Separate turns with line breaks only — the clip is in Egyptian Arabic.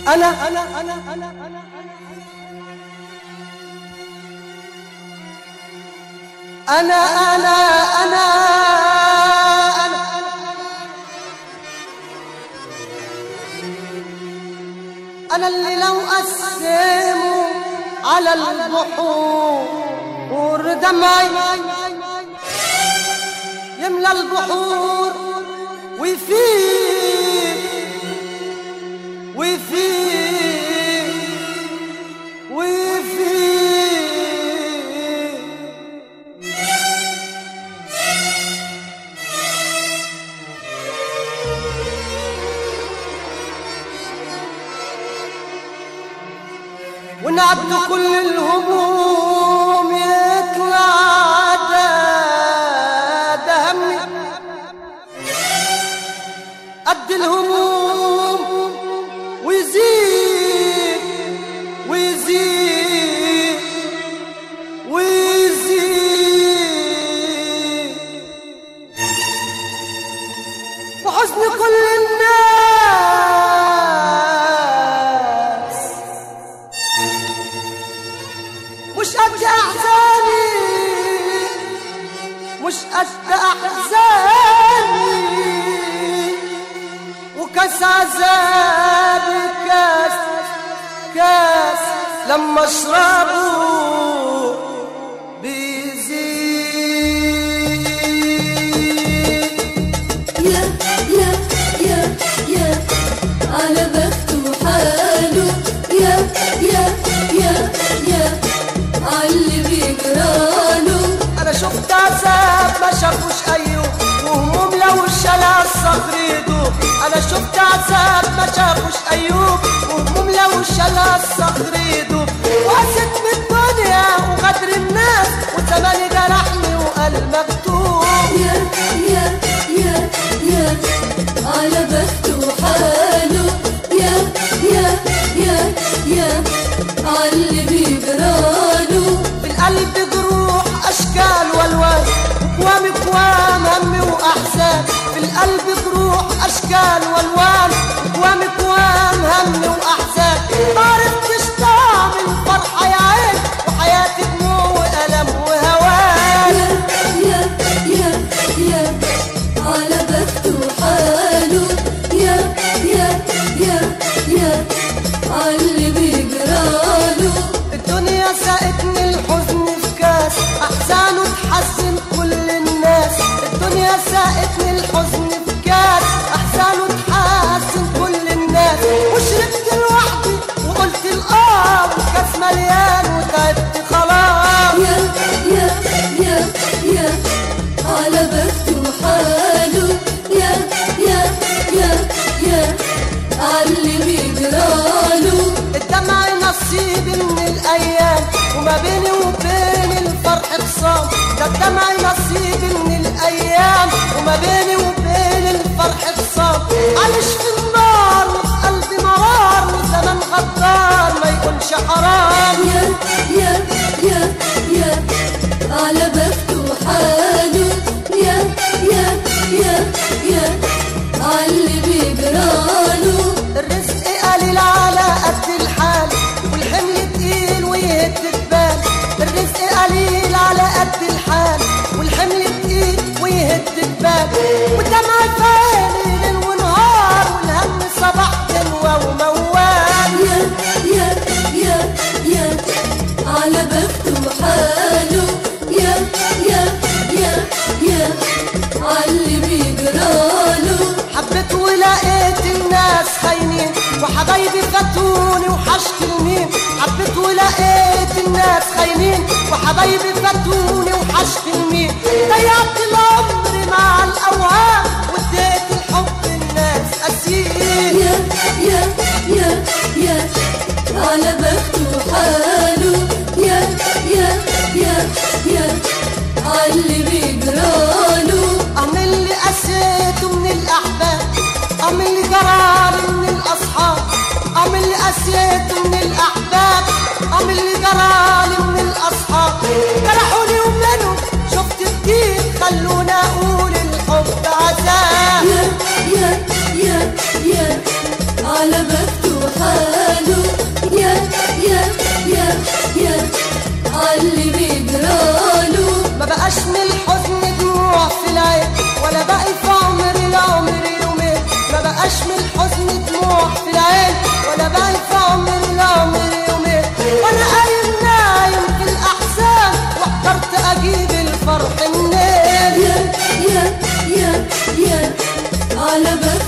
أنا أنا أنا أنا أنا أنا أنا أنا أنا أنا اللي لو قسموا على البحور دمعي يملى البحور ويفيد ويفيد ويفيد ونعبد كل الهموم يطلع ده ده همي قد الهموم ويزيد ويزيد ويزيد وحزن كل الناس مش قد احزاني مش قد احزاني وكاس عذابي كاس كاس لما اشربه بيزيد
يا يا يا يا على بخته حاله يا يا يا يا عاللي بيجراله
انا شفت عذاب ما شافوش ايوب وهموم لو الشلع الصخر يدوب انا شفت عذاب ما شافوش ايوب وهموم لو الشلع الصخر يدوب وقست من الدنيا وغدر الناس وزماني جرحني وقال مكتوب
يا يا يا يا على بخته حاله يا يا يا يا عاللي بيجراله
في القلب جروح اشكال والوان وكوام كوام هم واحزان في القلب جروح اشكال والوان وكوام كوام هم واحزان ما عرفتش طعم الفرحه يا عين وحياتي دموع والم وهوان
يا يا يا على بخته حاله يا يا يا يا عاللي بيجراله
الدنيا ساقتني الحزن في كاس احزانه تحزن كل الناس الدنيا ساقتني الحزن في كاس احزانه تحزن كل الناس وشربت لوحدي وقلت الاه والكاس مليان وتعبت خلاص
يا يا يا يا على بخته حاله يا يا يا يا عاللي بيجراله
الدمع نصيبي من الايام وما بيني وبين الفرح خصام ده الدمع نصيبي من الايام وما بيني وبين الفرح خصام عايش في النار وفي قلبي مرار وزمن غدار ما يكونش حرام
يا يا يا يا على بخته حاله يا يا يا يا عاللي بيجراله
الرزق قليل على قد الحال والحمل تقيل ويهد البال الرزق قليل على قد الحال والحمل تقيل ويهد البال ودمع في عيني ليل ونهار والهم صباح دنوة وموال
يا يا يا يا على بخته حاله يا يا يا يا عاللي بيجراله
حبيت ولقيت الناس خاينين وحبايبي فاتوني وحشت المين حبيت ولقيت الناس خاينين وحبايبي فاتوني وحشت المين ضيعت العمر مع الاوهام واديت الحب الناس اسير
يا يا يا يا على بخته حاله يا يا يا يا عاللي بيجراله
اعمل اللي قسيته من الاحباب اعمل اللي جرالي من الاصحاب اعمل اللي قسيته من الاحباب اعمل اللي جرالي من الاصحاب جرحوني ومنهم شفت كتير خلوني اقول الحب عذاب
يا يا يا يا على بخته حاله
ولا باقي في عمري العمر يومين وانا قايم نايم في الاحزان واحترت اجيب الفرح منين
يا يا يا يا على بخت